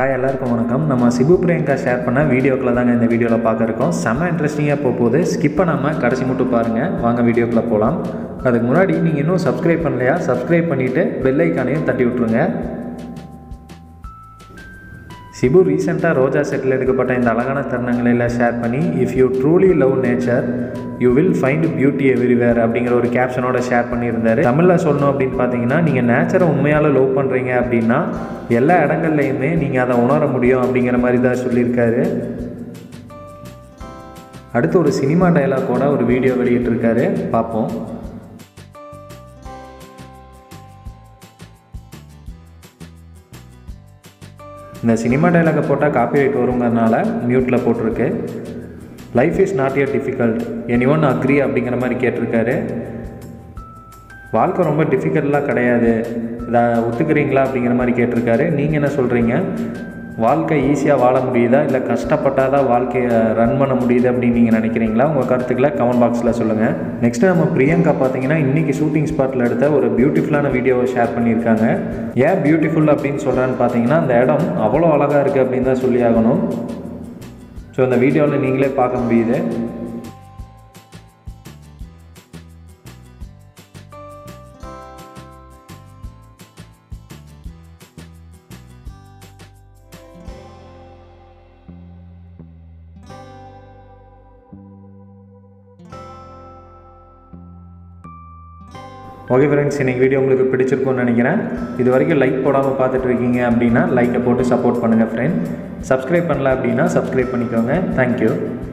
hi எல்லாருக்கும் வணக்கம் நம்ம சிபு பிரியங்கா ஷேர் பண்ண வீடியோக்களை தாங்க இந்த வீடியோவில் பார்க்க இருக்கோம் செம்ம இன்ட்ரெஸ்டிங்காக போக போகுது ஸ்கிப் பண்ணாமல் கடைசி மட்டும் பாருங்கள் வாங்க வீடியோக்குள்ளே போகலாம் அதுக்கு முன்னாடி நீங்கள் இன்னும் சப்ஸ்கிரைப் பண்ணலையா சப்ஸ்கிரைப் பண்ணிவிட்டு பெல் ஐக்கானையும் தட்டி விட்ருங்க சிபு ரீசெண்டாக ரோஜா செட்டில் எடுக்கப்பட்ட இந்த அழகான தருணங்களை எல்லாம் ஷேர் பண்ணி if you truly love nature you will find beauty everywhere அப்படிங்கிற ஒரு கேப்ஷனோட ஷேர் பண்ணியிருந்தாரு தமிழில் சொல்லணும் அப்படின்னு பார்த்தீங்கன்னா நீங்கள் நேச்சரை உண்மையால் லவ் பண்ணுறீங்க அப்படின்னா எல்லா இடங்கள்லையுமே நீங்கள் அதை உணர முடியும் அப்படிங்கிற மாதிரி தான் சொல்லியிருக்காரு அடுத்து ஒரு சினிமா டைலாக்கோட ஒரு வீடியோ வெளியிட்டிருக்காரு பார்ப்போம் இந்த சினிமா டைலாகை போட்டால் காப்பிரைட் வருங்கிறதுனால மியூட்டில் போட்டிருக்கு life is not yet difficult anyone agree அப்படிங்கிற மாதிரி கேட்டிருக்காரு வாழ்க்கை ரொம்ப டிஃபிகல்ட்லாம் கிடையாது இதை ஒத்துக்கிறீங்களா அப்படிங்கிற மாதிரி கேட்டிருக்காரு நீங்கள் என்ன சொல்கிறீங்க வாழ்க்கை ஈஸியாக வாழ முடியுதா இல்லை கஷ்டப்பட்டால் தான் வாழ்க்கையை ரன் பண்ண முடியுது அப்படின்னு நீங்கள் நினைக்கிறீங்களா உங்கள் கருத்துக்களை கமெண்ட் பாக்ஸில் சொல்லுங்கள் நெக்ஸ்ட்டு நம்ம பிரியங்கா பார்த்தீங்கன்னா இன்றைக்கி ஷூட்டிங் ஸ்பாட்டில் எடுத்த ஒரு பியூட்டிஃபுல்லான வீடியோவை ஷேர் பண்ணியிருக்காங்க ஏன் பியூட்டிஃபுல் அப்படின்னு சொல்கிறேன்னு பார்த்தீங்கன்னா அந்த இடம் அவ்வளோ அழகாக இருக்குது அப்படின்னு தான் சொல்லி ஆகணும் ஸோ இந்த வீடியோவில் நீங்களே பார்க்க முடியுது ஓகே ஃப்ரெண்ட்ஸ் இன்றைக்கி வீடியோ உங்களுக்கு பிடிச்சிருக்கும்னு நினைக்கிறேன் இது வரைக்கும் லைக் போடாமல் பார்த்துட்டு இருக்கீங்க அப்படின்னா லைக்கை போட்டு சப்போர்ட் பண்ணுங்கள் ஃப்ரெண்ட் சப்ஸ்கிரைப் பண்ணல அப்படின்னா சப்ஸ்கிரைப் பண்ணிக்கோங்க தேங்க்யூ